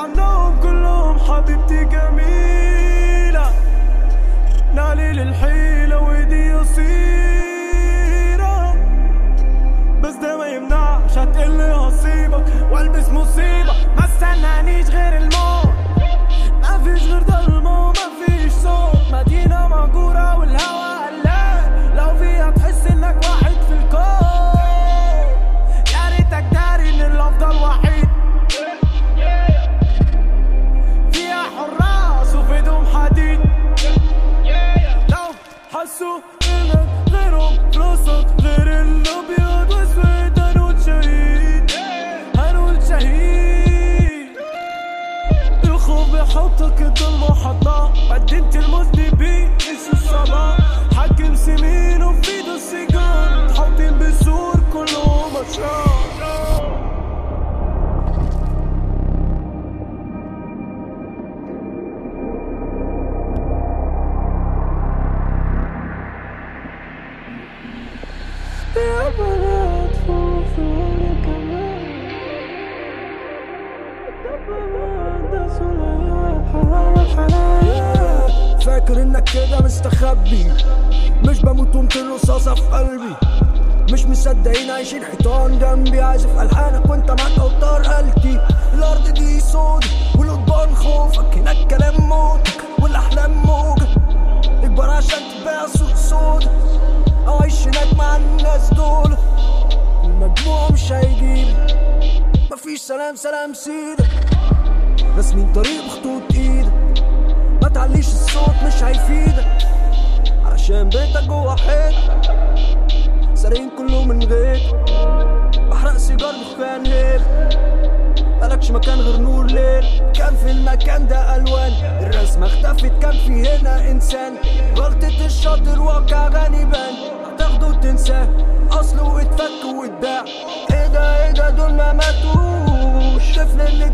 عنهم كلهم حبيبتي جميلة نالي للحيلة ودي قصيرة بس ده ما يمنعش هتقلي هصيبك والبس مصيبة ما استنانيش غير الموت ما فيش غير ضلمة وما فيش صوت مدينة مهجورة والهوا قلال لو فيها تحس انك واحد في الكون يا ريتك داري ان الافضل وحيد فيها حراس وفي ايدهم حديد لو حسوا انك غيرهم راسك غير الابيض واسود هنقول شهيد هنقول شهيد الخوف بيحطك الضلمة حضناه قدمت المذنبين مش الصلاة حاكم سمين وفي ايده السيجار متحوطين بالسور كلهم اشرار يا بنات فوفوني كمان فاكر انك كده مستخبي مش بموت ومتين رصاصة في قلبي مش مصدقين عايشين حيطان جنبي عازف الحانك وانت معاك اوتار قلتي الارض دي سود والقضبان خوفك هناك كلام موتك والاحلام موجة اكبر عشان تبقى سوق سود او عيش هناك مع الناس دول المجموع مش هيجيب مفيش سلام سلام سيدك رسمين طريق بخطوط ايدك ما تعليش الصوت مش هيفيدك علشان بيتك جوه حيط سارقين كله من غير بحرق سيجار دخان هيل مالكش مكان غير نور ليل كان في المكان ده الوان الرسمة اختفت كان في هنا انسان غلطة الشاطر واقع غنيبان هتاخده وتنساه اصله اتفك واتباع ايه ده ايه ده دول ما ماتوش الطفل اللي